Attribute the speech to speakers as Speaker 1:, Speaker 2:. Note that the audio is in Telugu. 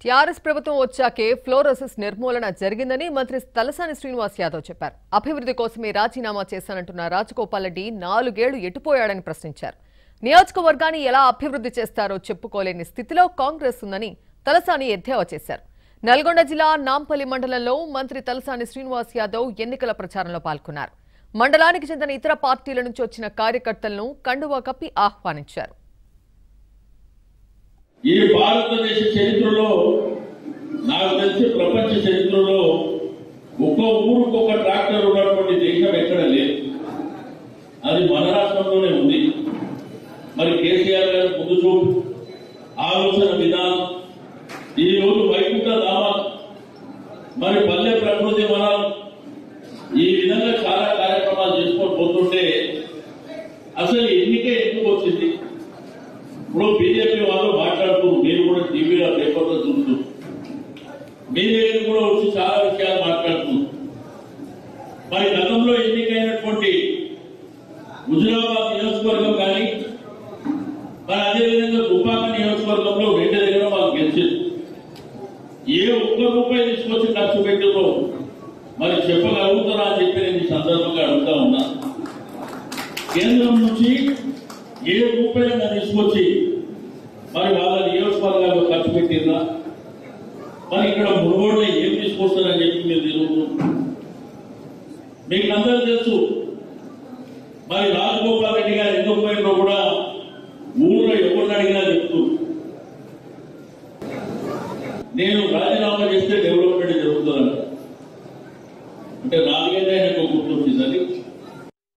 Speaker 1: టీఆర్ఎస్ ప్రభుత్వం వచ్చాకే ఫ్లోరోసిస్ నిర్మూలన జరిగిందని మంత్రి తలసాని శ్రీనివాస్ యాదవ్ చెప్పారు అభివృద్ధి కోసమే రాజీనామా చేశానంటున్న రాజగోపాల్ రెడ్డి నాలుగేళ్లు ఎటుపోయాడని ప్రశ్నించారు నియోజకవర్గాన్ని ఎలా అభివృద్ధి చేస్తారో చెప్పుకోలేని స్థితిలో కాంగ్రెస్ ఉందని తలసాని ఎద్దేవా చేశారు నల్గొండ జిల్లా నాంపల్లి మండలంలో మంత్రి తలసాని శ్రీనివాస్ యాదవ్ ఎన్నికల ప్రచారంలో పాల్గొన్నారు మండలానికి చెందిన ఇతర పార్టీల నుంచి వచ్చిన కార్యకర్తలను కండువా కప్పి ఆహ్వానించారు
Speaker 2: ఈ భారతదేశ చరిత్రలో నాకు తెలిసి ప్రపంచ చరిత్రలో ఒక్కో ఊరికి ఒక ట్రాక్టర్ ఉన్నటువంటి దేశం ఎక్కడ లేదు అది మన రాష్ట్రంలోనే ఉంది మరి కేసీఆర్ గారు ముందు చూపు ఆలోచన విధానం ఈ రోజు వైకుంఠ ధామాలు మరి పల్లె ప్రకృతి వనాలు ఈ విధంగా చాలా కార్యక్రమాలు చేసుకొని పోతుంటే అసలు ఎన్నికే ఎందుకు వచ్చింది ఇప్పుడు బీజేపీ వాళ్ళు మాట్లాడుతూ మీరు కూడా టీవీలో పేపర్లో చూస్తూ మీ దగ్గర కూడా వచ్చి చాలా విషయాలు మాట్లాడుతూ మరి గతంలో ఎన్నికైనటువంటి హుజురాబాద్ నియోజకవర్గం కానీ మరి అదేవిధంగా దుబ్బాక నియోజకవర్గంలో రెండు దగ్గర మాకు గెలిచింది ఏ ఒక్క రూపాయి తీసుకొచ్చి ఖర్చు పెట్టిందో మరి చెప్పగలుగుతారా అని చెప్పి నేను ఈ సందర్భంగా అడుగుతా ఉన్నా కేంద్రం నుంచి ఏ రూపాయలు తీసుకొచ్చి మరి వాళ్ళ నియోజకవర్గాల్లో ఖర్చు పెట్టిందా మరి ఇక్కడ మునుగోడులో ఏం తీసుకొస్తారని చెప్పి మీరు తిరుగుతూ మీకు అందరూ తెలుసు మరి రాజగోపాల్ రెడ్డి గారు ఎందుకు పోయినో కూడా